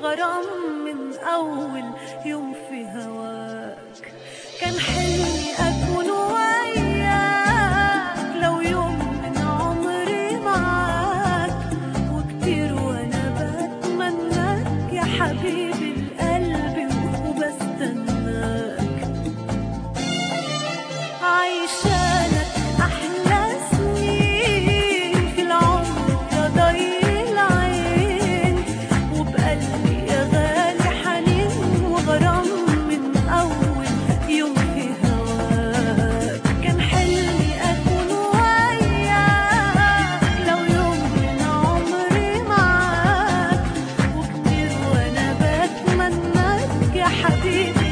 وغرام من أول يوم في هواك كان حلمي أكون وياك لو يوم من عمري معاك وكتير وأنا بتمناك يا حبيبي القلب وبستناك عايشالك أحلى سنين في العمر يا ضي العين وبقلبي يا غالي حنين وغرام من أول يوم في هواك كان حلمي أكون وياك لو يوم من عمري معاك وكتير وأنا بتمناك يا حبيبي